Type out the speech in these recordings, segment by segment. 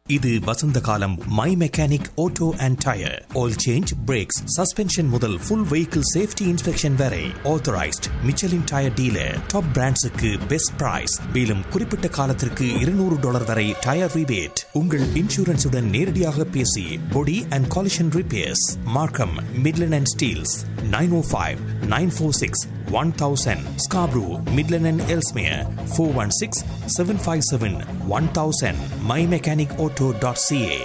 இது வசந்த காலம் my mechanic auto and tyre oil change brakes suspension முதல் ஃபுல் வெஹிக்கிள் சேஃப்டி இன்ஸ்பெக்ஷன் வரை authorised Michelin tyre dealer top பிராண்ட்ஸுக்கு பெஸ்ட் பிரைஸ் மேலும் குறிப்பிட்ட காலத்திற்கு இருநூறு டாலர் வரை டயர் ரிபேட் உங்கள் இன்சூரன்ஸுடன் நேரடியாக பேசி body and collision repairs Markham Midland and Steeles nine O five nine four six one thousand Scarborough Midland and Ellesmere four one six seven five seven one thousand my mechanic auto dot CA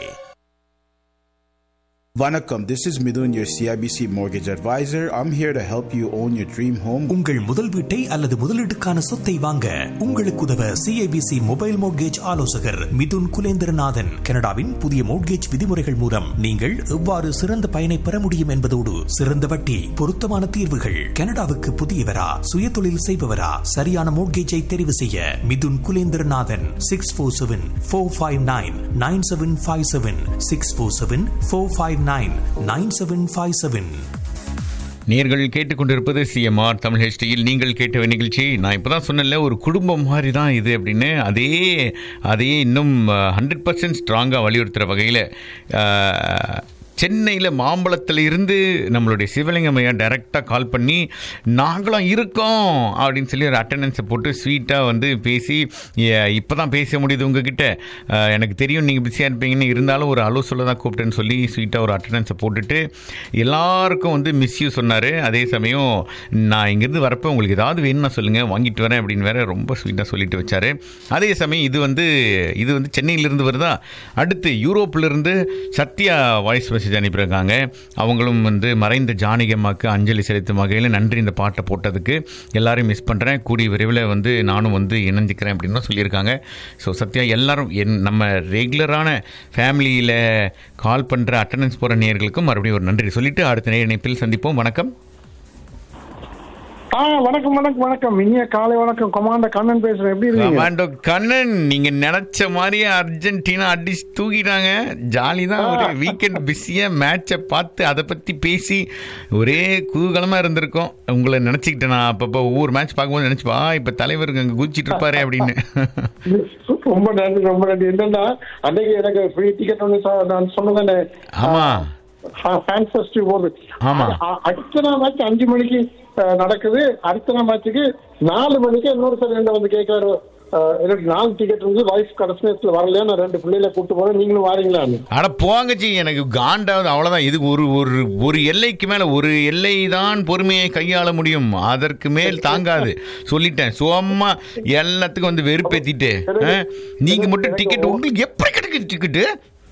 Vanakkam, this is Midun, your CIBC mortgage advisor. I'm here to help you own your dream home. உங்கள் முதல் வீட்டை அல்லது முதலீட்டுக்கான சொத்தை வாங்க உங்களுக்கு உதவ CIBC mobile mortgage ஆலோசகர் மிதுன் குலேந்திரநாதன் கனடாவின் புதிய மோட்கேஜ் விதிமுறைகள் மூலம் நீங்கள் எவ்வாறு சிறந்த பயனை பெற முடியும் என்பதோடு சிறந்த வட்டி பொருத்தமான தீர்வுகள் கனடாவுக்கு புதியவரா சுயதொழில் செய்பவரா சரியான மோட்கேஜை தெரிவு செய்ய Mithun Kulendranathan six four seven four five nine nine seven five seven six four seven four five nine nine seven five seven நேர்கள் கேட்டுக்கொண்டிருப்பது சிஎம்ஆர் தமிழ் ஹெச்டியில் நீங்கள் கேட்ட நிகழ்ச்சி நான் இப்போ தான் சொன்னேன்ல ஒரு குடும்பம் மாதிரி தான் இது அப்படின்னு அதே அதே இன்னும் ஹண்ட்ரட் பர்சன்ட் ஸ்ட்ராங்காக வலியுறுத்துகிற வகையில் சென்னையில் மாம்பழத்தில் இருந்து நம்மளுடைய சிவலிங்கம் ஐயா டைரெக்டாக கால் பண்ணி நாங்களும் இருக்கோம் அப்படின்னு சொல்லி ஒரு அட்டண்டன்ஸை போட்டு ஸ்வீட்டாக வந்து பேசி இப்போ தான் பேச முடியுது உங்ககிட்ட அஹ், எனக்கு தெரியும் நீங்கள் பிஸியாக இருப்பீங்கன்னு இருந்தாலும் ஒரு அலோ சொல்ல தான் கூப்பிட்டேன்னு சொல்லி ஸ்வீட்டாக ஒரு அட்டண்டன்ஸை போட்டுட்டு எல்லாருக்கும் வந்து மிஸ்யூ சொன்னார் அதே சமயம் நான் இங்கேருந்து வரப்போ உங்களுக்கு ஏதாவது வேணும்னா சொல்லுங்கள் வாங்கிட்டு வரேன் அப்படின்னு வேற ரொம்ப ஸ்வீட்டாக சொல்லிட்டு வச்சாரு அதே சமயம் இது வந்து இது வந்து சென்னையிலிருந்து வருதா அடுத்து யூரோப்பிலிருந்து சத்யா வாய்ஸ் மெசேஜ் அனுப்பியிருக்காங்க அவங்களும் வந்து மறைந்த ஜானகி அம்மாவுக்கு அஞ்சலி செலுத்தும் வகையில் நன்றி இந்த பாட்டை போட்டதுக்கு எல்லாரையும் மிஸ் பண்ணுறேன் கூடிய விரைவில் வந்து நானும் வந்து இணைஞ்சிக்கிறேன் அப்படின்னு தான் சொல்லியிருக்காங்க ஸோ சத்யா எல்லாரும் என் நம்ம ரெகுலரான ஃபேமிலியில் கால் பண்ணுற அட்டண்டன்ஸ் போகிற நேயர்களுக்கும் மறுபடியும் ஒரு நன்றி சொல்லிட்டு அடுத்த நேர இணைப்பில் சந்திப்போம் வணக்கம் ஆ வணக்கம் வணக்கம் வணக்கம் இனிய காலை வணக்கம் கமாண்டர் கண்ணன் பேசுறேன் எப்படி இருக்கீங்க கமாண்டோ கண்ணன் நீங்க நினைச்ச மாதிரியே அர்ஜென்டினா அடிச்சு தூக்கிட்டாங்க ஜாலி தான் ஒரு வீக்கெண்ட் பிஸியா மேட்சை பார்த்து அதை பத்தி பேசி ஒரே குதூகலமா இருந்திருக்கோம் உங்களை நினைச்சுக்கிட்டேன் நான் அப்பப்போ ஒவ்வொரு மேட்ச் பார்க்கும்போது நினைச்சுப்பா இப்ப தலைவர் அங்க குதிச்சிட்டு இருப்பாரு அப்படின்னு ரொம்ப நன்றி ரொம்ப நன்றி என்னன்னா அன்னைக்கு எனக்கு ஃப்ரீ டிக்கெட் ஒன்று ச- நான் சொன்னதானே ஆமா ஃபேன் ஃபெஸ்ட் போகுது ஆமா. அ- அ- அடுத்த நாள் மேட்ச் அஞ்சு மணிக்கு அஹ், நடக்குது அடுத்த நாள் மேட்ச்சுக்கு நாலு மணிக்கு இன்னொரு சார் என்ன வந்து கேட்காரு அஹ், எனக்கு நாலு டிக்கெட் இருந்து வைஃப் கடைசி நேரத்தில் வரலையா நான் ரெண்டு பிள்ளைகளை கூட்டு போறேன் நீங்களும் வாரீங்களான்னு அட போங்கச்சி எனக்கு காண்டாவது அவ்வளவுதான் இது ஒரு ஒரு ஒரு எல்லைக்கு மேல ஒரு எல்லை தான் பொறுமையை கையாள முடியும் அதற்கு மேல் தாங்காது சொல்லிட்டேன் சும்மா எல்லாத்துக்கும் வந்து வெறுப்பேத்திட்டு ஆ? நீங்க மட்டும் டிக்கெட் உங்களுக்கு எப்படி கிடைக்குது டிக்கெட்டு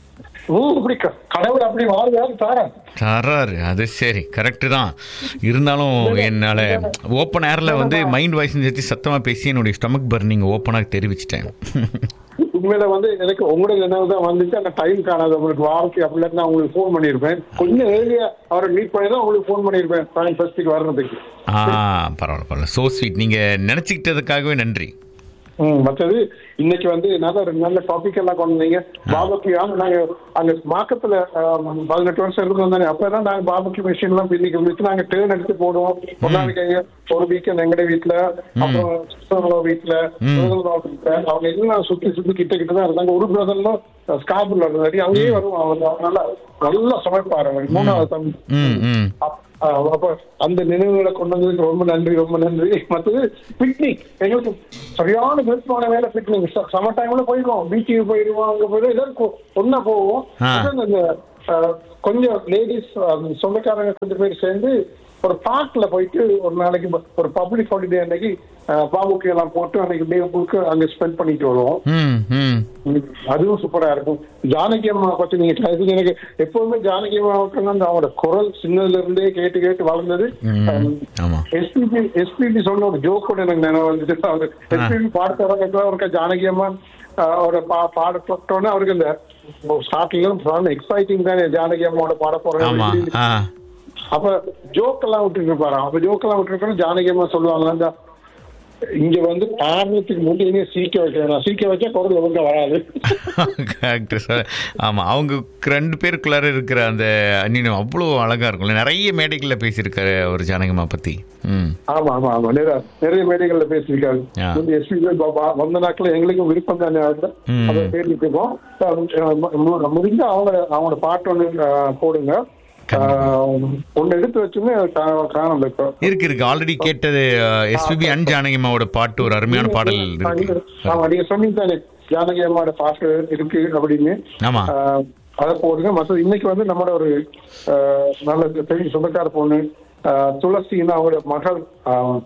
ம், இப்படி க- கடவுள் அப்படி வாழ்வாரு தாரேன் தர்றாரு அது சரி கரெக்டு தான் இருந்தாலும் என்னால் ஓப்பன் ஏரில் வந்து மைண்ட் வாய்ஸ் சேர்த்து சத்தமாக பேசி என்னுடைய ஸ்டமக் பர்னிங் ஓப்பனாக தெரிவிச்சிட்டேன் உண்மையில வந்து எனக்கு உங்களோட நினைவு தான் வந்துச்சு அந்த டைம் காணாது உங்களுக்கு வாழ்க்கை அப்படி இல்லாட்டி நான் உங்களுக்கு ஃபோன் பண்ணியிருப்பேன் கொஞ்சம் ஏர்லியா அவரை மீட் பண்ணி தான் உங்களுக்கு ஃபோன் பண்ணியிருப்பேன் டைம் ஃபர்ஸ்ட்டுக்கு வர்றதுக்கு ஆ பரவாயில்ல பரவாயில்ல ஸோ ஸ்வீட் நீங்கள் நினச்சிக்கிட்டதுக்காகவே நன்றி ம் மற்றது இன்னைக்கு வந்து நல்ல ஒரு நல்ல டாபிக் எல்லாம் கொண்டு வந்தீங்க பாபுக்கு நாங்க அங்க மாக்கத்துல ஆம், பதினெட்டு வருஷம் இருக்கோம் தானே அப்பதான் நாங்க பாபுக்கு மிஷின் எல்லாம் இன்னைக்கு இருந்துச்சு நாங்க டேர்ன் எடுத்து போடுவோம் ஒரு நாளைக்கு எங்க ஒரு வீக்கெண்ட் எங்கட வீட்டுல அப்புறம் சிஸ்டர்ல வீட்டுல brother-in-law வீட்டுல அவங்க எல்லாம் சுத்தி சுத்தி கிட்ட கிட்ட தான் இருந்தாங்க ஒரு பிரதர்லாம் ஸ்காபுல இருந்தாரு அங்கேயே வருவோம் அவர் நல்லா நல்லா சமைப்பாரு அவர் மூணாவது தம்பி ம் ம் அப்- அஹ் அப்ப அந்த நினைவுகளை கொண்டு வந்ததுக்கு ரொம்ப நன்றி ரொம்ப நன்றி மற்றது பிக்னிக் எங்களுக்கு சரியான விருப்பமான வேலை பிக்னிக் சம்மர் டைம்ல போயிடுவோம் பீச்சுக்கு போயிடுவோம் அங்க போயிடுவோம் எல்லாரும் ஒன்னா போவோம் ஆ. அப்புறம் அந்த அஹ், கொஞ்சம் லேடிஸ் சொந்தக்காரங்க கொஞ்சம் பேர் சேர்ந்து ஒரு பார்க்ல போயிட்டு ஒரு நாளைக்கு ப- ஒரு பப்ளிக் ஹாலிடே அன்னைக்கு அஹ், பாபுக்கு எல்லாம் போட்டு அன்னைக்கு டே முழுக்க அங்க ஸ்பெண்ட் பண்ணிட்டு வருவோம் ம் ம் ம், அதுவும் சூப்பரா இருக்கும் ஜானகி அம்மா பத்தி நீங்க கேட்டது எனக்கு எப்பவுமே ஜானகி அம்மாவுக்கு அந்த அவங்களோட குரல் சின்னதுல இருந்தே கேட்டு கேட்டு வளர்ந்தது ம், ஆமா. எஸ்பிபி எஸ்பிபி சொன்ன ஒரு ஜோக் கூட எனக்கு நினைவு வந்துச்சு அவர் எஸ்பிபி பாட தொடங்க அவருக்கு ஜானகி அம்மா அஹ், அவரோட பா பாட தொட்டோன்னே அவருக்கு இந்த ஸ்டார்டிங்ல எக்ஸைட்டிங் தானே ஜானகி அம்மாவோட பாட ஆமா போறேன் ஆ அப்ப ஜோக் எல்லாம் விட்டுட்டு இருப்பாரு அப்ப ஜோக் எல்லாம் விட்டுருக்கணும் ஜானகி அம்மா சொல்லுவாங்க இங்க வந்து பாடுறதுக்கு முன்னாடி இனி சீக்க வைக்கணும் சீக்க வச்சா குரல் ஒழுங்கா வராது கரெக்ட் சார் ஆமாம் அவங்க ரெண்டு பேருக்குள்ளார இருக்கிற அந்த அந்நியம் அவ்வளோ அழகாக இருக்கும்ல நிறைய மேடைகளில் பேசியிருக்காரு ஒரு ஜானகம்மா பற்றி ம் ஆமா ஆமா ஆமா நிறைய நிறைய மேடைகள்ல பேசியிருக்காரு ஆ. வந்து எஸ்பி வந்த நாட்கள் எங்களுக்கும் விருப்பம் தானே அதுல ம். அதை பேசிட்டு இருக்கோம் அஹ் மு- மு- முடிஞ்சா அவங்க அவங்களோட பாட்டு ஒண்ணு அஹ், போடுங்க அஹ், ஒண்ணு எடுத்து வச்சுமே கா- காணல இப்போ இருக்கு இருக்கு ஆல்ரெடி கேட்டது எஸ்பிபி அன் ஜானகிமாவோட பாட்டு ஒரு அருமையான பாடல் இருக்கு ஆமா நீங்க சொன்னீங்க தானே ஜானகி அம்மாவோட பாட்டு இருக்கு அப்படின்னு ஆமா ஆஹ் அதை போடுங்க மற்ற இன்னைக்கு வந்து நம்மளோட ஒரு ஆஹ், நல்ல பெரிய சொந்தக்கார பொண்ணு ஆஹ், துளசின்னு அவங்களோட மகள் ஆஹ்,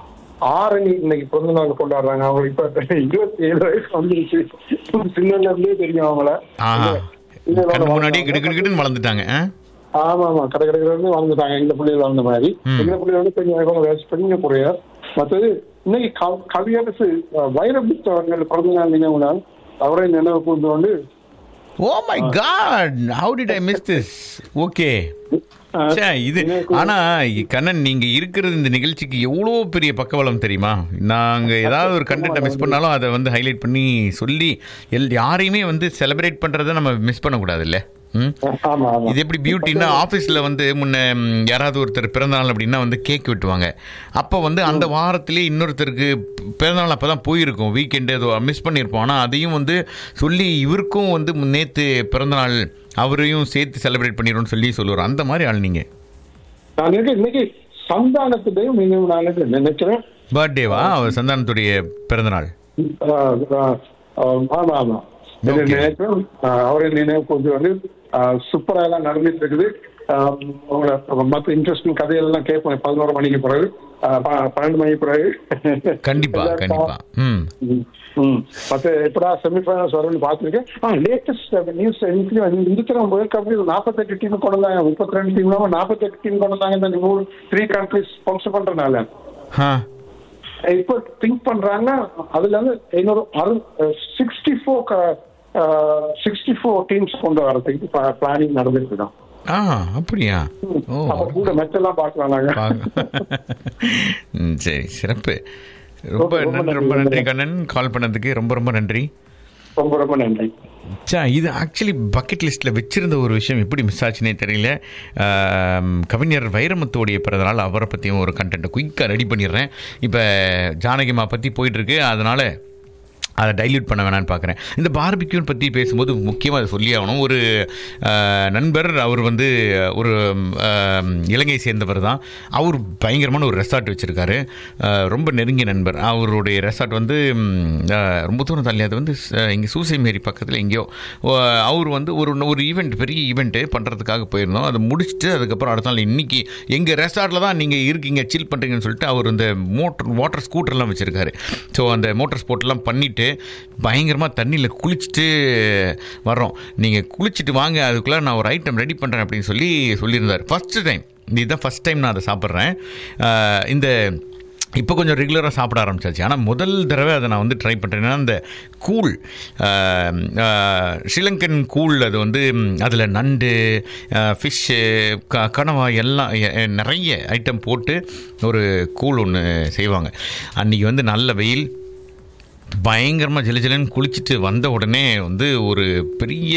ஆரணி இன்னைக்கு பிறந்த நாள் கொண்டாடுறாங்க அவங்க இப்ப இருபத்தி ஏழு வயசு வந்துருச்சு சின்னல இருந்தே தெரியும் அவங்கள ஆஹா இதோட கண்ணு முன்னாடியே வாழ்ந்தாங்க. கிடு கிடு கிடுன்னு வளர்ந்துட்டாங்க ஆ? ஆமா ஆமா கடை கடையில இருந்து வாழ்ந்துட்டாங்க எங்க பிள்ளைகள் வாழ்ந்த மாதிரி ம். எங்க பிள்ளைகள் வந்து கொஞ்சம் இவங்க வயசு பெரிய குறைய மற்றது இன்னைக்கு கவ- கவியரசு ஆஹ், வைரமுத்து அவர்கள் பிறந்த நாள் நினைவு நாள் அவரை நினைவு கூர்ந்து கொண்டு oh my god how did I miss this okay ah, சே இது நினைவு கூர்ந்து- ஆனா கண்ணன் நீங்க இருக்கிறது இந்த நிகழ்ச்சிக்கு எவ்வளோ பெரிய பக்கபலம் தெரியுமா நாங்க ஏதாவது ஒரு கண்டென்ட்டை மிஸ் பண்ணாலும் அதை வந்து ஹைலைட் பண்ணி சொல்லி எல் யாரையுமே வந்து செலிப்ரேட் பண்றதை நம்ம மிஸ் பண்ணக்கூடாது இல்ல ம் ஆமா ஆமா இது எப்படி பியூட்டின்னா ஆஃபீஸில் வந்து முன்ன ம், யாராவது ஒருத்தர் பிறந்தநாள் அப்படின்னா வந்து கேக் வெட்டுவாங்க அப்போ வந்து அந்த வாரத்திலே இன்னொருத்தருக்கு பி- பிறந்தநாள் அப்போ தான் போயிருக்கும் வீக்கெண்டு ஏதோ மிஸ் பண்ணியிருப்போம் ஆனால் அதையும் வந்து சொல்லி இவருக்கும் வந்து நேற்று பிறந்தநாள் அவரையும் சேர்த்து செலிப்ரேட் பண்ணிடும்னு சொல்லி சொல்லுவார் அந்த மாதிரி ஆள் நீங்கள் நான் நினைக்கிறேன் இன்னைக்கு சந்தானத்துடையும் நினைவு நாளுக்கு நினைக்கிறேன் பர்த்டேவா அவர் சந்தானத்துடைய பிறந்தநாள் ஆஹ், ஆஹ், ஆஹ், ஆமா ஆமா இது Okay. நினைக்கிறேன் ஆஹ், அவரை நினைவு கூர்ந்து வந்து சூப்பரா எல்லாம் நடந்துட்டு இருக்குது ஆஹ், உங்களை மற்ற இன்ட்ரெஸ்டிங் கதையெல்லாம் கேட்பேன் பதினோரு மணிக்கு பிறகு ஆஹ், ப- பன்னெண்டு மணிக்கு பிறகு கண்டிப்பா கண்டிப்பா ம் ம், ம். மத்த எப்படா செமிஃபைனல்ஸ் வரும்னு பார்த்துருக்கேன் ஆ லேட்டஸ்ட் நியூஸ் இந்த தடவை வேர்ல்ட் கப் நாற்பத்தெட்டு டீம் கொண்டு வந்தாங்க முப்பத்தி ரெண்டு டீம் இல்லாம நாற்பத்தெட்டு டீம் கொண்டு வந்தாங்க இந்த நூறு த்ரீ கண்ட்ரிஸ் ஸ்பான்சர் பண்றதுனால ஆ இப்போ திங்க் பண்றாங்க அதுல இருந்து இன்னொரு அறு sixty four sixty four teams கொண்டு வரதுக்கு பிளானிங் நடந்துருக்கு தான் ஆ அப்படியா ஓ அப்ப கூட மெச் எல்லாம் பார்க்கலாம் நாங்க பாக்க- ம், சரி சிறப்பு ரொம்ப ரொம்ப நன்றி நன்றி. ரொம்ப நன்றி கண்ணன் கால் பண்ணதுக்கு ரொம்ப ரொம்ப நன்றி ரொம்ப ரொம்ப நன்றி சா இது ஆக்சுவலி பக்கெட் லிஸ்ட்டில் வச்சிருந்த ஒரு விஷயம் எப்படி மிஸ் ஆச்சுனே தெரியல ஆம், கவிஞர் வைரமுத்துவோடைய பிறந்தநாள் அவரை பற்றியும் ஒரு கண்டென்ட்டை குயிக்காக ரெடி பண்ணிடுறேன் இப்போ ஜானகிமா பற்றி போயிட்டுருக்கு அதனால் அதை டைல்யூட் பண்ண வேணான்னு பார்க்குறேன் இந்த பார்பிக்யூன் பற்றி பேசும்போது முக்கியமாக அதை சொல்லி ஆகணும் ஒரு ஆஹ், நண்பர் அவர் வந்து ஒரு ஆஹ், இலங்கை சேர்ந்தவர் தான் அவர் பயங்கரமான ஒரு ரெசார்ட் வச்சுருக்காரு ரொம்ப நெருங்கிய நண்பர் அவருடைய ரெசார்ட் வந்து ம், ஆஹ், ரொம்ப தூரம் தள்ளி அது வந்து ச- இங்கே சூசைமேரி பக்கத்தில் எங்கேயோ ஓ, அவர் வந்து ஒரு ஒரு ஈவெண்ட் பெரிய ஈவெண்ட்டு பண்ணுறதுக்காக போயிருந்தோம் அதை முடிச்சுட்டு அதுக்கப்புறம் அடுத்த நாள் இன்னைக்கு எங்கள் ரெசார்ட்டில் தான் நீங்கள் இருக்கீங்க சில் பண்ணுறீங்கன்னு சொல்லிட்டு அவர் இந்த மோட்டர் வாட்டர் ஸ்கூட்டர்லாம் வச்சுருக்காரு ஸோ அந்த மோட்டார் ஸ்போர்ட்லாம் பண்ணிவிட்டு பயங்கரமாக தண்ணியில் குளிச்சுட்டு வர்றோம் நீங்கள் குளிச்சுட்டு வாங்க அதுக்குள்ளே நான் ஒரு ஐட்டம் ரெடி பண்ணுறேன் அப்படின்னு சொல்லி சொல்லியிருந்தார் ஃபஸ்ட்டு டைம் இதுதான் ஃபஸ்ட் டைம் நான் அதை சாப்பிட்றேன் ஆஹ் இந்த இப்போ கொஞ்சம் ரெகுலராக சாப்பிட ஆரம்பிச்சாச்சு ஆனால் முதல் தடவை அதை நான் வந்து ட்ரை பண்ணுறேன் ஏன்னா அந்த கூழ் ஆஹ், ஆஹ், ஸ்ரீலங்கன் கூழ் அது வந்து அதில் நண்டு ஃபிஷ்ஷு க கனவா எல்லாம் எ- எ- நிறைய ஐட்டம் போட்டு ஒரு கூழ் ஒன்று செய்வாங்க அன்றைக்கி வந்து நல்ல வெயில் பயங்கரமாக ஜிலு ஜிலுன்னு குளிச்சுட்டு வந்த உடனே வந்து ஒரு பெரிய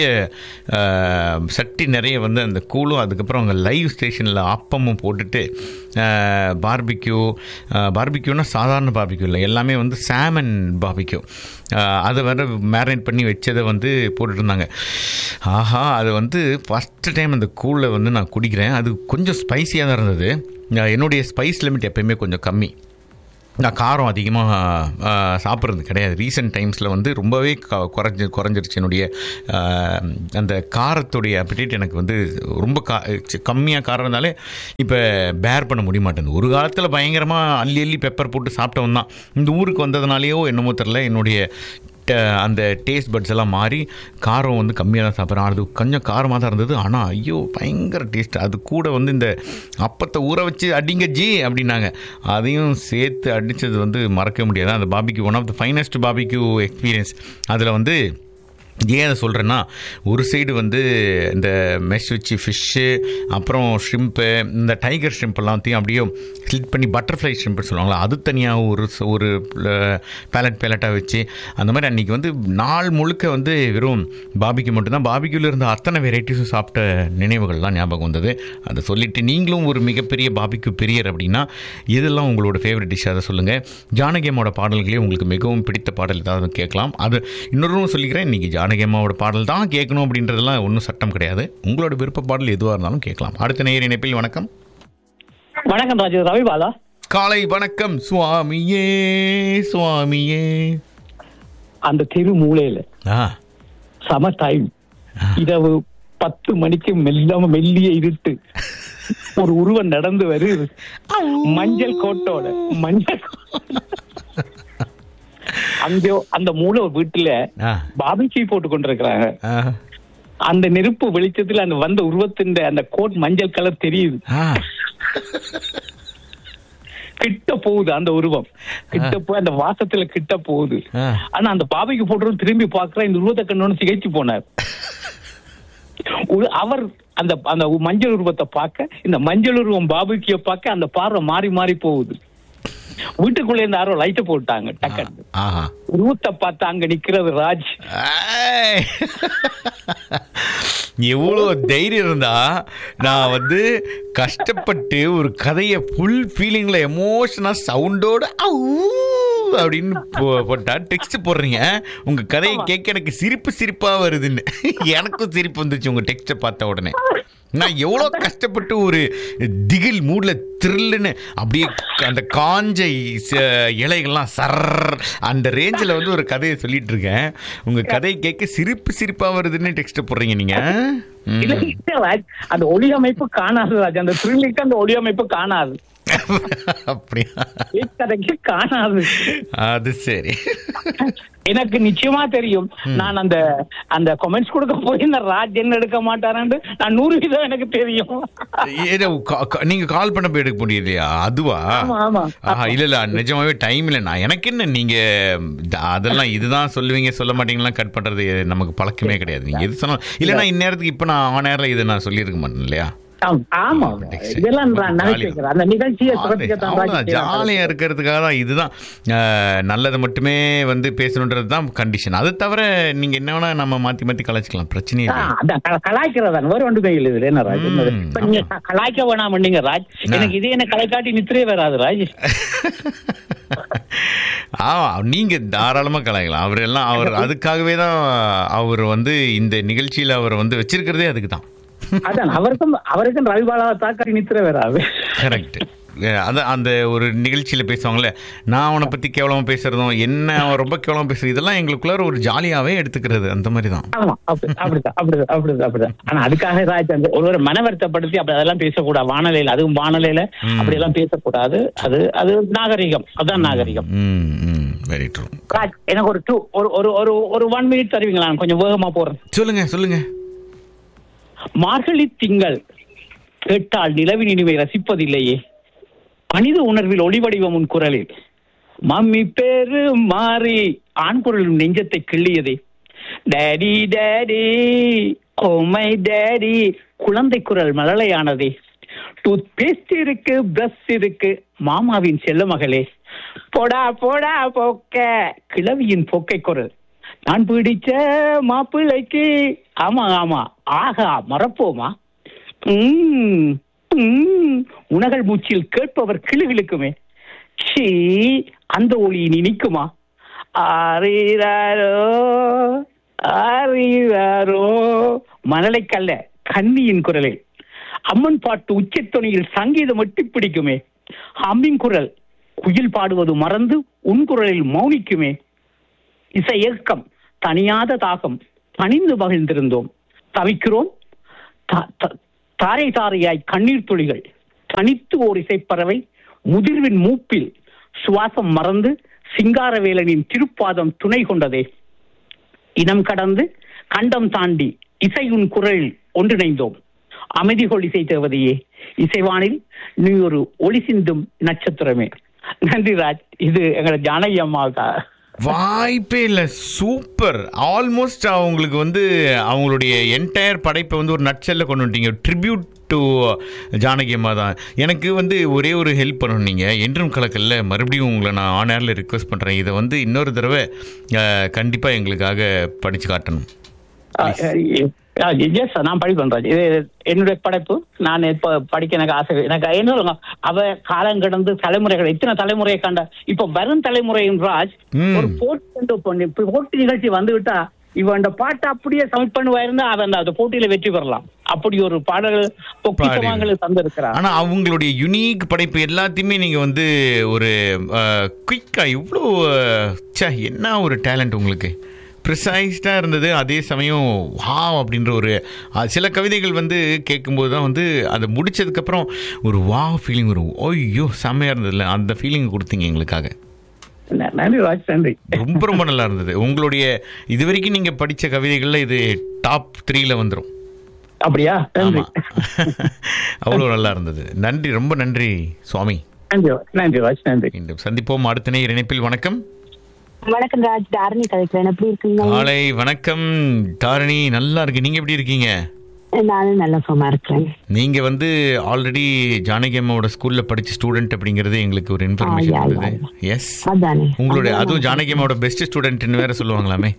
ஆஹ், சட்டி நிறைய வந்து அந்த கூழும் அதுக்கப்புறம் அங்கே லைவ் ஸ்டேஷனில் அப்பமும் போட்டுட்டு பார்பிக்யூ பார்பிக்யூனா சாதாரண பார்பிக்யூ இல்லை எல்லாமே வந்து சாமன் பார்பிக்யூ அதை வேற மேரினேட் பண்ணி வச்சதை வந்து போட்டுட்டு இருந்தாங்க ஆஹா அது வந்து ஃபஸ்ட்டு டைம் அந்த கூழில் வந்து நான் குடிக்கிறேன் அது கொஞ்சம் ஸ்பைசியாக தான் இருந்தது ஆஹ், என்னுடைய ஸ்பைஸ் லிமிட் எப்பயுமே கொஞ்சம் கம்மி நான் காரம் அதிகமாக சாப்பிட்றது கிடையாது ரீசெண்ட் டைம்ஸில் வந்து ரொம்பவே க குறைஞ்சி குறைஞ்சிருச்சு என்னுடைய ஆ, அந்த காரத்துடைய அப்பிடேட் எனக்கு வந்து ரொம்ப கா கம்மியாக காரம் இருந்தாலே இப்போ பேர் பண்ண முடிய மாட்டேங்குது ஒரு காலத்தில் பயங்கரமாக அள்ளி அள்ளி பெப்பர் போட்டு சாப்பிட்டவன் தான் இந்த ஊருக்கு வந்ததுனாலேயோ என்னமோ தெரில என்னுடைய ட- அந்த டேஸ்ட் பட்ஸ் எல்லாம் மாறி காரம் வந்து கம்மியாக தான் சாப்பிட்றேன் அது கொஞ்சம் காரமாக தான் இருந்தது ஆனால் ஐயோ பயங்கர டேஸ்ட் அது கூட வந்து இந்த அப்பத்தை ஊற வச்சு அடிங்க ஜி அப்படின்னாங்க அதையும் சேர்த்து அடித்தது வந்து மறக்க முடியாது அந்த பாபிக்கு one of the finest barbecue experience அதில் வந்து ஏன் அதை சொல்கிறேன்னா ஒரு சைடு வந்து இந்த மெஷ் வச்சு ஃபிஷ்ஷு அப்புறம் ஷ்ரிம்ப்பு இந்த டைகர் ஷ்ரிம்ப் எல்லாத்தையும் அப்படியே ஸ்லிட் பண்ணி பட்டர்ஃப்ளை ஷ்ரிம்ப்னு சொல்லுவாங்களா அது தனியாக ஒரு ச- ஒரு பேலட் பேலட்டாக வச்சு அந்த மாதிரி அன்றைக்கி வந்து நாள் முழுக்க வந்து வெறும் பாபிக்கு மட்டும்தான் பாபிக்குள்ள இருந்த அத்தனை வெரைட்டிஸும் சாப்பிட்ட நினைவுகள்லாம் ஞாபகம் வந்தது அதை சொல்லிட்டு நீங்களும் ஒரு மிகப்பெரிய பாபிக்கு பிரியர் அப்படின்னா இதெல்லாம் உங்களோட ஃபேவரட் டிஷ் அதை சொல்லுங்கள் ஜானகியம்மோட பாடல்களே உங்களுக்கு மிகவும் பிடித்த பாடல் ஏதாவது கேட்கலாம் அது இன்னொரு சொல்லிக்கிறேன் இன்றைக்கி ஜானகியம்மாவோட பாடல் தான் கேட்கணும் அப்படின்றதெல்லாம் ஒன்றும் சட்டம் கிடையாது உங்களோட விருப்ப பாடல் எதுவாக இருந்தாலும் கேட்கலாம் அடுத்த நேர் இணைப்பில் வணக்கம் வணக்கம் ராஜு ரவிபாலா காலை வணக்கம் சுவாமியே சுவாமியே அந்த தெரு மூலையில ஆ சம டைம் இரவு பத்து மணிக்கு மெல்லாம மெல்லிய இருட்டு ஒரு உருவம் நடந்து வருது மஞ்சள் கோட்டோட மஞ்சள் அங்க அந்த மூல வீட்டுல ஆ பாபிக்கு போட்டு கொண்டிருக்கிறாங்க ஆ அந்த நெருப்பு வெளிச்சத்துல அந்த வந்த உருவத்தின் அந்த கோட் மஞ்சள் கலர் தெரியுது ஆ கிட்ட போகுது அந்த உருவம் கிட்ட போய் அந்த வாசத்துல கிட்ட போகுது ஆ. ஆனா அந்த பாவைக்கு போட்டு திரும்பி பாக்குற இந்த உருவத்தை கண்ணோன்னு சிகைச்சு போனார் ஒரு- அவர் அந்த அந்த மஞ்சள் உருவத்தை பார்க்க இந்த மஞ்சள் உருவம் பாபுக்கிய பார்க்க அந்த பார்வை மாறி மாறி போகுது வீட்டுக்குள்ள இருந்து யாரோ லைட்டை போட்டாங்க டக்குன்னு ஆஹா உருவத்தை பார்த்து அங்க நிக்கிறது ராஜ் ஏய். எவ்வளோ தைரியம் இருந்தா நான் வந்து கஷ்டப்பட்டு ஒரு கதையை ஃபுல் ஃபீலிங்கில் எமோஷனாக சவுண்டோட அப்படின்னு போ- போட்டா டெக்ஸ்ட் போடுறீங்க உங்க கதையை கேட்க எனக்கு சிரிப்பு சிரிப்பா வருதுன்னு எனக்கும் சிரிப்பு வந்துச்சு உங்க டெக்ஸ்ட்டை பார்த்த உடனே நான் எவ்வளோ கஷ்டப்பட்டு ஒரு திகில் மூட்ல த்ரில்லுன்னு அப்படியே அந்த காஞ்ச ச- இலைகள்லாம் சர் அந்த ரேஞ்சில் வந்து ஒரு கதையை சொல்லிட்டு இருக்கேன் உங்க கதையை கேட்க சிரிப்பு சிரிப்பா வருதுன்னு டெக்ஸ்ட் போடுறீங்க நீங்க ம். இல்ல, இல்ல, ராஜ் அந்த ஒளி அமைப்பு காணாது ராஜ் அந்த த்ரில்லுக்கு அந்த ஒளி அமைப்பு காணாது அப்படியா கதைக்கு காணாது அது சரி எனக்கு நிச்சயமா தெரியும் நான் அந்த அந்த கமெண்ட்ஸ் கொடுக்க போய் இந்த ராஜ் என்ன எடுக்க மாட்டாரான்னு நான் நூறு வீதம் எனக்கு தெரியும் ஏதோ கா- கா- நீங்க கால் பண்ண போய் எடுக்க முடியலையா அதுவா ஆமா, ஆமா. ஆஹா, இல்ல இல்ல நிஜமாவே டைம் இல்ல நான் எனக்கு என்ன நீங்க த- அதெல்லாம் இதுதான் சொல்லுவீங்க சொல்ல மாட்டீங்களா கட் பண்றது நமக்கு பழக்கமே கிடையாது நீங்க எது சொன்னாலும் இல்லைன்னா இந்நேரத்துக்கு இப்ப நான் ஆன் ஏர்ல இதை நான் சொல்லியிருக்க மாட்டேன் இல்லையா ஆம், ஆமா இதெல்லாம் நான் நினைச்சுக்கிறேன் அந்த நிகழ்ச்சியை சிறப்பிக்கத்தான் ராஜ் செய்யறாங்க. ஜாலியா இருக்கிறதுக்காக தான் இதுதான் அஹ், நல்லது மட்டுமே வந்து பேசணுன்றது தான் கண்டிஷன் அது தவிர நீங்க என்ன வேணா நம்ம மாத்தி மாத்தி கலாச்சிக்கலாம் பிரச்சனையே ஆ, இல்லை அதான் க- கலாய்க்கிறதான் வேற ஒன்றுமே இல்லை இதுல என்ன ராஜ் ம், இப்ப நீங்க க- கலாய்க்க வேணாம் நீங்க ராஜ் எனக்கு இதே என்ன கலைக்காட்டி நித்திரே வராது ராஜ் ஆமா நீங்க தாராளமா கலாய்க்கலாம் அவர் எல்லாம் அவர் அதுக்காகவே தான் அவர் வந்து இந்த நிகழ்ச்சியில அவர் வந்து வச்சிருக்கிறதே அதுக்கு தான் அதான் அவருக்கும் அவருக்கும் ரவிபாலாவை தாக்காட்டி நித்திரே வராது கரெக்ட் அதான் அந்த ஒரு நிகழ்ச்சியில பேசுவாங்கல்ல நான் அவனை பத்தி கேவலமா பேசுறதும் என்ன அவன் ரொம்ப கேவலமா பேசுறது இதெல்லாம் எங்களுக்குள்ள ஒரு ஜாலியாவே எடுத்துக்கிறது அந்த மாதிரி தான் ஆமா அப்படி அப்படிதான் அப்படிதான் அப்படிதான் அப்படிதான் ஆனா அதுக்காக ராஜ் அந்த ஒருவரை மன வருத்தப்படுத்தி அப்படி அதெல்லாம் பேசக்கூடாது வானலையில அதுவும் வானலையில அப்படி எல்லாம் பேசக்கூடாது அது அது நாகரிகம் அதான் நாகரிகம் ம் ம் வெரி ட்ரூ ராஜ் எனக்கு ஒரு டூ ஒரு ஒரு ஒரு ஒரு ஒன் மினிட் தருவீங்களா நான் கொஞ்சம் வேகமா போறேன் சொல்லுங்க சொல்லுங்க மார்கழி திங்கள் கேட்டால் நிலவின் இனிமை ரசிப்பதில்லையே மனித உணர்வில் ஒளிவடிவம் உன் குரலில் மம்மி பேரு மாறி ஆண் குரலும் நெஞ்சத்தை கிள்ளியதே டேடி டேடி ஓமை டேடி குழந்தை குரல் மழலையானதே டூத் பேஸ்ட் இருக்கு பிரஷ் இருக்கு மாமாவின் செல்ல மகளே போடா போடா போக்க கிழவியின் போக்கை குரல் நான் பிடிச்ச மாப்பிள்ளைக்கு ஆமா ஆமா ஆகா மறப்போமா உம், உம், உணகள் மூச்சில் கேட்பவர் கிளுகிழுக்குமே ஷீ அந்த ஒளி இனி நிக்குமா ஆரீராரோ ஆரீராரோ மணலைக்கல்ல கன்னியின் குரலில் அம்மன் பாட்டு உச்சத்தொனியில் சங்கீதம் எட்டி பிடிக்குமே அம்மின் குரல் குயில் பாடுவது மறந்து உன் குரலில் மௌனிக்குமே இசை இயக்கம் தனியாத தாகம் பணிந்து மகிழ்ந்திருந்தோம் தவிக்கிறோம் தா- தா- தாரை தாரையாய் கண்ணீர் துளிகள் தனித்து ஓர் இசைப்பறவை முதிர்வின் மூப்பில் சுவாசம் மறந்து சிங்காரவேலனின் திருப்பாதம் துணை கொண்டதே இனம் கடந்து கண்டம் தாண்டி இசையுன் குரலில் ஒன்றிணைந்தோம் அமைதிகொள் இசை தேவதையே இசைவானில் நீ ஒரு ஒளி சிந்தும் நட்சத்திரமே நன்றி ராஜ் இது எங்களோட ஜானகி அம்மாவுக்கா வாய்ப்பே இல்லை சூப்பர் ஆல்மோஸ்ட் அவங்களுக்கு வந்து அவங்களுடைய என்டையர் படைப்பை வந்து ஒரு நட்சல்ல கொண்டு வந்துட்டீங்க ட்ரிபியூட் டு ஜானகி அம்மா தான் எனக்கு வந்து ஒரே ஒரு ஹெல்ப் பண்ணணும் நீங்கள் என்றும் கலக்கல்ல மறுபடியும் உங்களை நான் ஆன் ஏரில் ரிக்வெஸ்ட் பண்ணுறேன் இதை வந்து இன்னொரு தடவை கண்டிப்பாக எங்களுக்காக படித்து காட்டணும் எஸ் நான் படிப்பேன் ராஜ் இது என்னுடைய படைப்பு நான் இப்ப படிக்க எனக்கு ஆசை எனக்கு என்ன சொல்லுங்க, அவ காலம் கடந்து தலைமுறைகள் இத்தனை தலைமுறையை கண்ட இப்ப வரும் தலைமுறையின் ராஜ் ம். ஒரு போட்டி கொண்டு போன- இப்ப போட்டி நிகழ்ச்சி வந்து விட்டா இவன் அந்த பாட்டை அப்படியே சப்மிட் பண்ணுவா இருந்தா அவன் அந்த- அந்த போட்டியில வெற்றி பெறலாம் அப்படி ஒரு பாடல்கள் பொக்கிஷமாங்களை தந்திருக்கிறான் ஆனால் அவங்களுடைய யுனீக் படைப்பு எல்லாத்தையுமே நீங்கள் வந்து ஒரு குயிக்காக இவ்வளோ ச்சே என்ன ஒரு டேலண்ட் உங்களுக்கு ப்ரிசைஸ்டாக இருந்தது அதே சமயம் வா அப்படின்ற ஒரு அஹ், சில கவிதைகள் வந்து கேட்கும்போது தான் வந்து அதை முடிச்சதுக்கப்புறம் ஒரு வா ஃபீலிங் வரும் ஐயோ செம்மையாக இருந்ததுல அந்த ஃபீலிங் கொடுத்தீங்க எங்களுக்காக ந- நன்றி ராஜ் நன்றி ரொம்ப ரொம்ப நல்லா இருந்தது உங்களுடைய இது வரைக்கும் நீங்கள் படித்த கவிதைகளில் இது டாப் த்ரீல வந்துடும் அப்படியா நன்றி ஆமாம் அவ்வளோ நல்லா இருந்தது நன்றி ரொம்ப நன்றி சுவாமி நன்றி நன்றி ராஜ் நன்றி மீண்டும் சந்திப்போம் அடுத்த நேர் இணைப்பில் வணக்கம் வணக்கம் ராஜ் தாரணி கதைக்கிறேன் எப்படி இருக்கீங்க காலை வணக்கம் தாரணி நல்லா இருக்கு நீங்க எப்படி இருக்கீங்க நானும் நல்ல சுகமா இருக்கிறேன் நீங்க வந்து ஆல்ரெடி ஜானகி அம்மாவோட ஸ்கூல்ல படிச்ச ஸ்டூடெண்ட் அப்படிங்கிறது எங்களுக்கு ஒரு இன்ஃபர்மேஷன் ஆ, யா, இருந்தது யா, எஸ் அதானே உங்களுடைய அதான் அதுவும் ஜானகி அம்மாவோட பெஸ்ட் ஸ்டூடெண்ட்னு வேற சொல்லுவாங்களாமே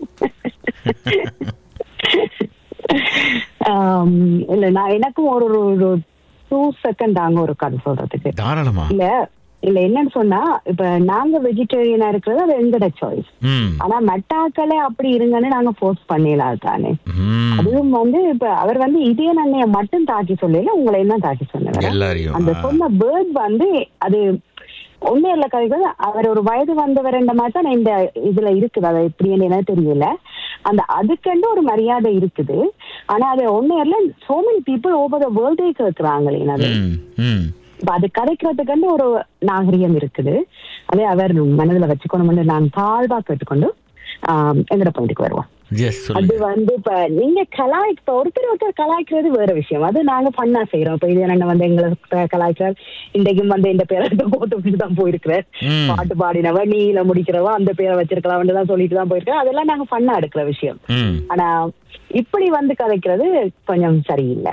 ஆம், இல்ல நான் எனக்கும் ஒரு ஒரு டூ செகண்ட் தாங்க ஒரு கதை சொல்றதுக்கு தாராளமா இல்ல இல்ல என்னன்னு சொன்னா இப்ப நாங்க வெஜிடேரியனா இருக்கிறது அது எங்கட சாய்ஸ் ம் ஆனா மட்டாக்களே அப்படி இருங்கன்னு நாங்க ஃபோர்ஸ் பண்ணிடலாம் தானே ம் அதுவும் வந்து இப்ப அவர் வந்து இதே நன்னைய மட்டும் தாக்கி சொல்லல உங்களை என்ன தாக்கி சொன்னவர் எல்லாரையும் அந்த ஆ. சொன்ன பேர்ட் வந்து அது ஒண்ணு இல்ல கவிகள் அவர் ஒரு வயது வந்தவர் என்ற மாதிரி தான் இந்த இதுல இருக்குது அது எப்படின்னு எனக்கு தெரியல அந்த அதுக்கண்டு ஒரு மரியாதை இருக்குது ஆனா அது ஒண்ணு இல்ல so many people over the வேர்ல்டே கேட்கிறாங்களே அது ம் ம் இப்ப அது கதைக்கிறதுக்கு ஒரு நாகரிகம் இருக்குது அதே அவர் மனதுல வச்சுக்கணும்னு நான் தாழ்வா கேட்டுக்கொண்டு ஆஹ் எங்கட பாயிண்ட்டுக்கு வருவோம் எஸ் அது சொல்லுங்க வந்து இப்ப நீங்க கலாய் இப்ப ஒருத்தர் ஒருத்தர் கலாய்க்கிறது வேற விஷயம் அது நாங்க பண்ணா செய்யறோம் இப்ப இது என்ன வந்து எங்களை கலாய்க்கிறார் இன்றைக்கும் வந்து இந்த பேரை போட்டு தான் போயிருக்கிறார் ம். பாட்டு பாடினவ நீல முடிக்கிறவ அந்த பேரை வச்சிருக்கலாம் தான் சொல்லிட்டு தான் போயிருக்கிறேன் அதெல்லாம் நாங்க பண்ணா எடுக்கிற விஷயம் ம் ஆனா இப்படி வந்து கதைக்கிறது கொஞ்சம் சரியில்லை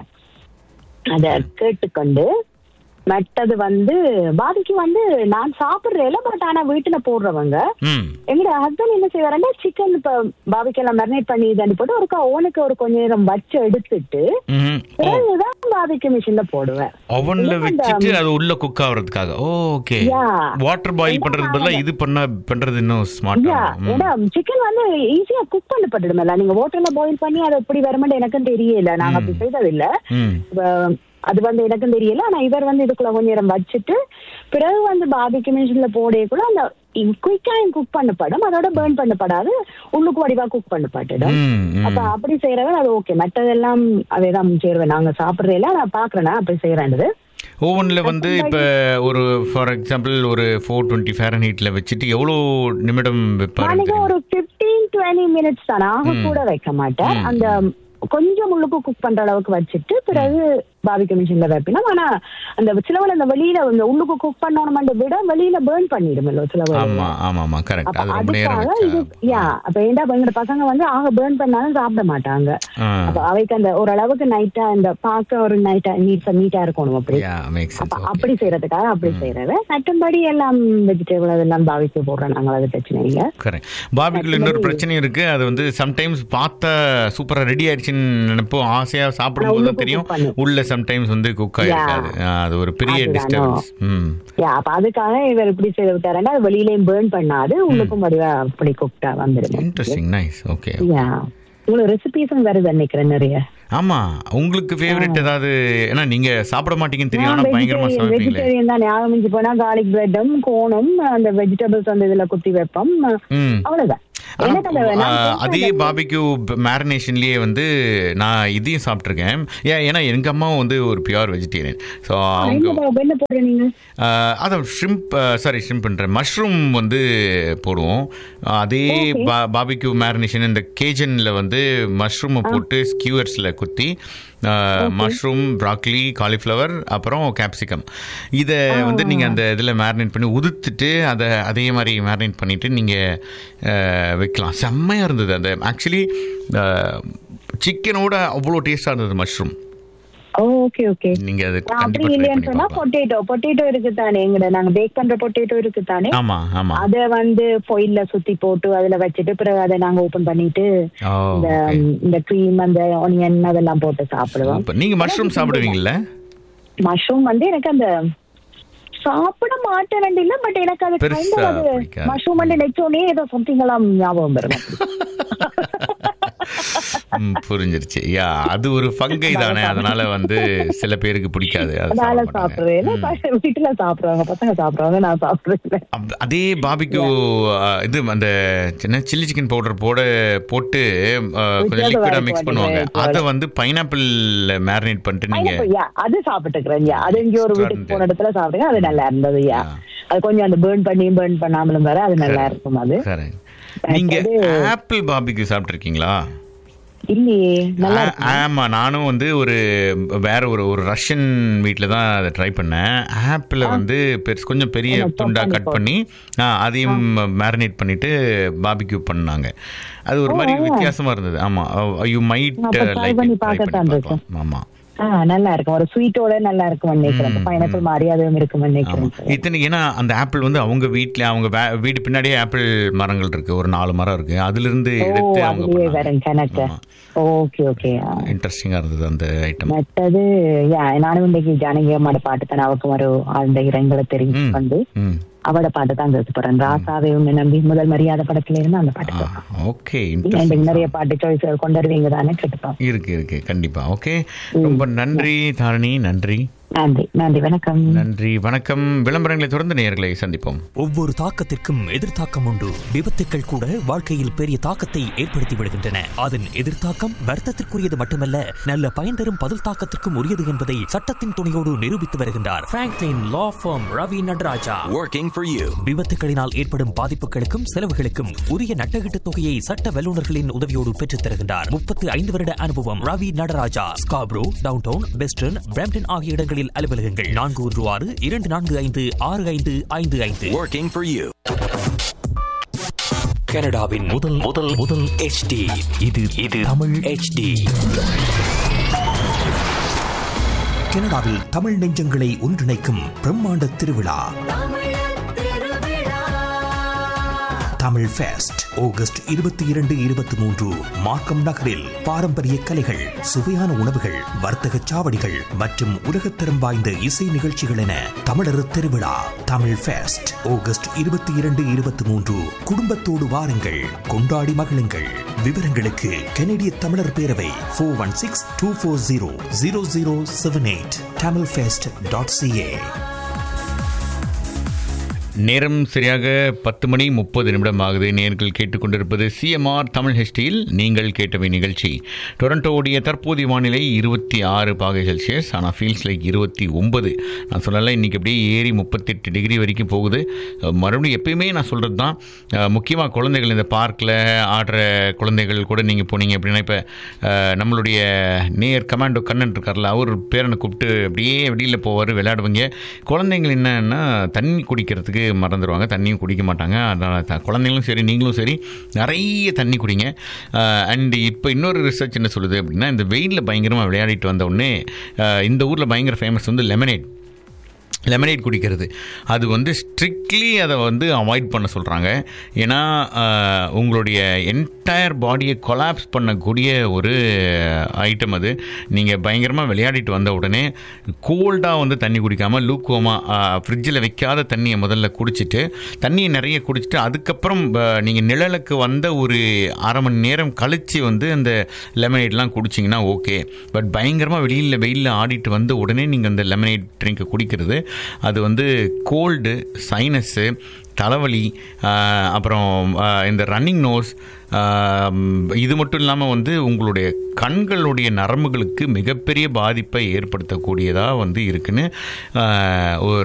அத கேட்டுக்கொண்டு மற்றது வந்து பாதிக்கு வந்து நான் சாப்பிடுறேன் பட் ஆனா வீட்டுல போடுறவங்க ம் எங்கட ஹஸ்பண்ட் என்ன செய்வாருன்னா சிக்கன் இப்ப பாபிக்கெல்லாம் மேரினேட் பண்ணி இது போட்டு ஒருக்கா ஓனுக்கு ஒரு கொஞ்ச நேரம் வச்சு எடுத்துட்டு ம் ஓ பிறகுதான் பாபிக்கு மிஷின்ல போடுவேன் அவன்ல இல்ல, அந்த- வச்சுட்டு அது உள்ள குக் ஆகுறதுக்காக ஓகே Yeah. வாட்டர் பாயில் பண்றது பதிலா இது பண்ண பண்றது இன்னும் யா ஸ்மார்ட்டா ஏன்னா சிக்கன் வந்து ஈஸியா குக் பண்ணப்பட்டுடுமல்ல நீங்க வாட்டர்ல பாயில் பண்ணி அதை எப்படி வருமென்று எனக்கும் தெரியல நாங்க அப்படி செய்ததில்ல ம் இப்ப அது வந்து எனக்கும் தெரியல ஆனா இவர் வந்து இதுக்குள்ள கொஞ்ச நேரம் வச்சுட்டு பிறகு வந்து பாபிக்கு மிஷின்ல போடக்குள்ள அந்த குயிக்கா குக் பண்ணப்படும் அதோட பேர்ன் பண்ணப்படாது உள்ளுக்கு வடிவா குக் பண்ணப்பட்டுடும் ம், ம். அப்ப அப்படி செய்யறவன் அது ஓகே மற்றதெல்லாம் அதேதான் செய்யறவன் நாங்க சாப்பிடுறதுல நான் பாக்குறேன்னா அப்படி செய்யறேன்றது ஓவன்ல வந்து இப்ப ஒரு ஃபார் எக்ஸாம்பிள் ஒரு ஃபோர் டுவெண்ட்டி ஃபேரன் ஹீட்ல வச்சுட்டு எவ்வளோ நிமிடம் வைப்பாரு நாளைக்கு ஒரு பிப்டீன் டுவெண்ட்டி மினிட்ஸ் தான் ஆக கூட வைக்க மாட்டேன் அந்த கொஞ்சம் உள்ளுக்கு குக் பண்ற அளவுக்கு வச்சுட்டு பிறகு பாபிக்கு மிஷின்ல வைப்பினோம் ஆனா அந்த சிலவள் அந்த வெளியில அந்த உள்ளுக்கு குக் பண்ணணும்ன்ற விட வெளியில பேர்ன் பண்ணிடுமല്ലോ சிலவள் ஆமா ஆமா ஆமா கரெக்ட் அப்ப அது ரொம்ப நேரம் அதுக்காக இது வச்சா யா அப்ப ஏண்டா எங்கட பசங்க வந்து ஆக பேர்ன் பண்ணாலும் சாப்பிட மாட்டாங்க ஆ. அப்ப அவைக்கு அந்த ஓரளவுக்கு நைட்டா அந்த பார்க்க ஒரு நைட்டா நீட் நீட்டா இருக்கணும் அப்படி யா மேக் அப்ப சென்ஸ் அப்படி செய்யறதுக்காக அப்படி செய்யறது மற்றபடி எல்லாம் வெஜிடபிள் அதெல்லாம் பாவிக்க போடுறோம் நாங்கள் அது பிரச்சனை இல்லை கரெக்ட் பாபிக்குள்ள இன்னொரு பிரச்சனை இருக்கு அது வந்து சம்டைம்ஸ் பார்த்தா சூப்பரா ரெடி ஆயிடுச்சுன்னு நினைப்போம் ஆசையா சாப்பிடும்போது தான் உள்ளுக்கு தெரியும் cook பண்ணு. உள்ள சம்டைம்ஸ் வந்து குக் ஆயிருக்காது ஆ, அது ஒரு பெரிய அதுதானோ. டிஸ்டர்பன்ஸ் ம் யா அப்ப அதுக்காக இவர் இப்படி செய்து விட்டாருன்னா அது வெளியிலயும் பேர்ன் பண்ணாது உள்ளுக்கும் வடிவா அப்படி குக்டா வந்துடும் இன்ட்ரெஸ்டிங் நைஸ் ஓகே யா உங்களுக்கு ரெசிபிஸும் வருது நினைக்கிறேன் நிறைய ஆமா உங்களுக்கு ஃபேவரட் ஏதாவது ஏன்னா நீங்க சாப்பிட மாட்டீங்கன்னு தெரியும் ஆனா பயங்கரமா சமைப்பீங்களே வெஜிடேரியன் தான் ஞாபகம் மிஞ்சி போனா கார்லிக் பிரெட்டும் கோனும் அந்த வெஜிடபிள்ஸ் அந்த இதுல குத்தி வைப்போம் ம் அவ்வளவுதான் ஆனா, எனக்கு அந்த நான் ஆ, சொல்ற அதே அந்த- பாபிக்யூ மேரினேஷன்லயே வந்து நான் இதையும் சாப்பிட்ருக்கேன் ஏன் ஏன்னா எங்க அம்மாவும் வந்து ஒரு பியூர் வெஜிடேரியன் ஸோ அவங்க என்ன பா- என்ன போடுற நீங்க அதான் ஷ்ரிம்ப் சாரி ஷ்ரிம்ப் பண்ணுறேன் மஷ்ரூம் வந்து போடுவோம் அதே பா பாபிக்யூ மேரினேஷன் இந்த கேஜனில் வந்து மஷ்ரூமை போட்டு ஸ்கியூவர்ஸில் குத்தி மஷ்ரூம் ப்ராக்லி காலிஃப்ளவர் அப்புறம் கேப்சிகம் இதை வந்து நீங்கள் அந்த இதில் மேரினேட் பண்ணி உதுத்துட்டு அதை அதே மாதிரி மேரினேட் பண்ணிவிட்டு நீங்கள் வைக்கலாம் செம்மையாக இருந்தது அந்த ஆக்சுவலி சிக்கனோட அவ்வளோ டேஸ்ட்டாக இருந்தது மஷ்ரூம் ஓகே ஓகே நீங்கள் அது அப்படி கண்டிப்பாக ட்ரை இல்லைன்னு பண்ணி சொன்னா பார்க்கலாம் பொட்டேட்டோ பொட்டேட்டோ இருக்கு தானே எங்கட நாங்க பேக் பண்ற பொட்டேட்டோ இருக்கு தானே ஆமாம் ஆமாம் அத வந்து foil ல சுத்தி போட்டு அதுல வச்சுட்டு பிறகு அதை நாங்க ஓபன் பண்ணிட்டு ஓ இந்த okay. இந்த க்ரீம் அந்த ஆனியன் அதெல்லாம் போட்டு சாப்பிடுவோம் இப்ப நீங்க மஷ்ரூம் சாப்பிடுவீங்கல்ல மஷ்ரூம் வந்து எனக்கு அந்த சாப்பிட மாட்டேன் இல்ல பட் எனக்கு அது பெருசா kind of அது பிடிக்காது. மஷ்ரூம் வந்து நெச்சோனே ஏதோ சம்திங் எல்லாம் ஞாபகம் வரும் ம், புரிஞ்சிருச்சு யா அது ஒரு ஃபங்கை தானே அதனால வந்து சில பேருக்கு பிடிக்காது அது அதனால சாப்பிட மாட்டாங்க. சாப்பிடுவேன் வீட்டுல சாப்பிடுவாங்க பசங்க சாப்பிடுவாங்க நான் சாப்பிடுவேன் அப்- அதே பாபிக்கு இது அந்த சின்ன சில்லி சிக்கன் பவுடர் போட போட்டு ஆ, கொஞ்சம் வித்தியாசம் லிக்விடா வேற மிக்ஸ் இருக்கும் பண்ணுவாங்க அது. அதை வந்து பைனாப்பிள் மேரினேட் பண்ணிட்டு நீங்க Pineapple, yeah, அது சாப்பிட்டுக்கிறேன் யா அது எங்கேயோ ஒரு வீட்டுக்கு போன இடத்துல சாப்பிடுங்க அது நல்லா இருந்தது யா அது கொஞ்சம் அந்த பேர்ன் பண்ணி பேர்ன் பண்ணாமலும் வர அது நல்லா இருக்கும் அது சரி நீங்க அது- ஆப்பிள் பாபிக்கு சாப்பிட்ருக்கீங்களா இல்லையே நல்லா ஆ- இருக்கும் ஆமா நானும் வந்து ஒரு வேற ஒரு ஒரு ரஷ்யன் வீட்டில் தான் அதை ட்ரை பண்ணேன் ஆப்பிளை வந்து பெருசு கொஞ்சம் பெரிய ஆமா, துண்டா chop கட் பண்ணி பண்ணி ஆ, அதையும் மேரினேட் பண்ணிட்டு பாபிக்யூ பண்ணாங்க அது ஒரு மாதிரி வித்தியாசமா இருந்தது ஆமா யூ மைட் அப்ப try லைக் பண்ணி பார்க்கத்தான் இருக்கும். ஆமா ஆ நல்லா இருக்கும் ஒரு ஸ்வீட்டோட நல்லா இருக்கும் நினைக்கிறேன் பைனாப்பிள் மாதிரி அதுவும் இருக்கும் ஆமா நினைக்கிறேன் இத்தனை ஏன்னா அந்த ஆப்பிள் வந்து அவங்க வீட்ல அவங்க வே- வீடு பின்னாடியே ஆப்பிள் மரங்கள் இருக்கு ஒரு நாலு மரம் இருக்கு அதுல இருந்து ஓ எடுத்து அவங்க அதுலயே வரும் கணக்கு ஆமா. ஓகே ஓகே இன்ட்ரெஸ்டிங்கா இருந்தது அந்த ஐட்டம் மற்றது யா நானும் இன்றைக்கு ஜானகி அம்மாட பாட்டு தான் அவருக்கு ஒரு அந்த இரங்கலை தெரிஞ்சு ம். வந்து ம் அவட பாட்டு தான் கேட்க போறேன் ராசாவே உன்னை நம்பி முதல் மரியாதை படத்துல இருந்து அந்த பாட்டு கேட்பேன். ஓகே இன்றைக்கு இன்ட்ரெஸ்டிங் நிறைய பாட்டு சாய்ஸ்கள் கொண்டு வருவீங்க தானே கேட்டுப்போம் இருக்கு இருக்கு கண்டிப்பா ஓகே ரொம்ப நன்றி தாரணி நன்றி நன்றி நன்றி வணக்கம் நன்றி வணக்கம் விளம்பரங்களை தொடர்ந்து நேயர்களை சந்திப்போம் ஒவ்வொரு தாக்கத்திற்கும் எதிர்த்தாக்கம் உண்டு விபத்துக்கள் கூட வாழ்க்கையில் பெரிய தாக்கத்தை ஏற்படுத்தி விடுகின்றன அதன் எதிர்த்தாக்கம் வர்த்தத்திற்குரியது மட்டுமல்ல நல்ல பயன் தரும் பதில் தாக்கத்திற்கும் உரியது என்பதை சட்டத்தின் துணையோடு நிரூபித்து வருகின்றார் Franklin law firm Ravi Nataraja Working for you. விபத்துகளினால் ஏற்படும் பாதிப்புகளுக்கும் செலவுகளுக்கும் உரிய நட்டகீட்டு தொகையை சட்ட வல்லுநர்களின் உதவியோடு பெற்றுத் தருகின்றார் முப்பத்து ஐந்து வருட அனுபவம் Ravi Nataraja Scarborough downtown western Brampton ஆகிய இடங்களில் அலுவலகங்கள் நான்கு ஒன்று ஆறு இரண்டு நான்கு ஐந்து ஆறு ஐந்து ஐந்து ஐந்து Working for you. கனடாவின் முதல் முதல் முதல் HD இது இது தமிழ் HD கனடாவில் தமிழ் நெஞ்சங்களை ஒன்றிணைக்கும் பிரம்மாண்ட திருவிழா தமிழ் ஃபெஸ்ட் ஆகஸ்ட் இருபத்தி இரண்டு இருபத்தி மூன்று மார்க்கம் நகரில் பாரம்பரிய கலைகள் சுவையான உணவுகள் வர்த்தக சாவடிகள் மற்றும் உலகத்தரம் வாய்ந்த இசை நிகழ்ச்சிகள் என தமிழர் திருவிழா தமிழ் ஃபெஸ்ட் ஆகஸ்ட் இருபத்தி இரண்டு இருபத்தி மூன்று குடும்பத்தோடு வாருங்கள் கொண்டாடி மகிழுங்கள் விவரங்களுக்கு கனடிய தமிழர் பேரவை four one six two four zero zero zero seven eight Tamil fest dot CA நேரம் சரியாக பத்து மணி முப்பது நிமிடம் ஆகுது நேர்கள் கேட்டுக்கொண்டிருப்பது சிஎம்ஆர் தமிழ் ஹிஸ்டியில் நீங்கள் கேட்டவை நிகழ்ச்சி டொரண்டோவுடைய தற்போதைய வானிலை இருபத்தி ஆறு பாகை செல்சியஸ் ஆனால் ஃபீல்ஸ் லைக் இருபத்தி ஒன்பது நான் சொல்லலை இன்றைக்கி அப்படியே ஏறி முப்பத்தெட்டு டிகிரி வரைக்கும் போகுது அஹ் மறுபடியும் எப்பயுமே நான் சொல்கிறது தான் முக்கியமாக குழந்தைகள் இந்த பார்க்கில் ஆடுற குழந்தைகள் கூட நீங்கள் போனீங்க அப்படின்னா இப்போ நம்மளுடைய நேர் கமாண்டோ கண்ணன் இருக்கார்ல அவர் பேரனை கூப்பிட்டு அப்படியே வெளியில் போவார் விளையாடுவீங்க குழந்தைங்கள் என்னன்னா தண்ணி குடிக்கிறதுக்கு மறந்துடுவாங்க தண்ணியும் குடிக்க மாட்டாங்க அதனால் த- குழந்தைங்களும் சரி நீங்களும் சரி நிறைய தண்ணி குடிங்க அண்ட் இப்போ இன்னொரு ரிசர்ச் என்ன சொல்லுது அப்படின்னா இந்த வெயிலில் பயங்கரமாக விளையாடிட்டு வந்த உடனே அஹ், இந்த ஊரில் பயங்கர ஃபேமஸ் வந்து லெமனேட் லெமனேட் குடிக்கிறது அது வந்து ஸ்ட்ரிக்ட்லி அதை வந்து அவாய்ட் பண்ண சொல்கிறாங்க ஏன்னா ஆஹ், உங்களுடைய என்டையர் பாடியை கொலாப்ஸ் பண்ணக்கூடிய ஒரு ஐட்டம் அது நீங்கள் பயங்கரமாக விளையாடிட்டு வந்த உடனே கோல்டாக வந்து தண்ணி குடிக்காமல் லூக்கோமாக ஃப்ரிட்ஜில் வைக்காத தண்ணியை முதல்ல குடிச்சிட்டு தண்ணியை நிறைய குடிச்சிட்டு அதுக்கப்புறம் நீங்கள் நிழலுக்கு வந்த ஒரு அரை மணி நேரம் கழித்து வந்து அந்த லெமனேட்லாம் குடிச்சிங்கன்னா ஓகே பட் பயங்கரமாக வெளியில் வெயிலில் ஆடிட்டு வந்த உடனே நீங்கள் அந்த லெமனேட் ட்ரிங்கை குடிக்கிறது அது வந்து கோல்டு சைனஸ்ஸு தலைவலி ஆஹ், அப்புறம் ஆஹ், இந்த ரன்னிங் நோஸ் இது மட்டும் இல்லாமல் வந்து உங்களுடைய கண்களுடைய நரம்புகளுக்கு மிகப்பெரிய பாதிப்பை ஏற்படுத்தக்கூடியதாக வந்து இருக்குன்னு ஆஹ், ஒரு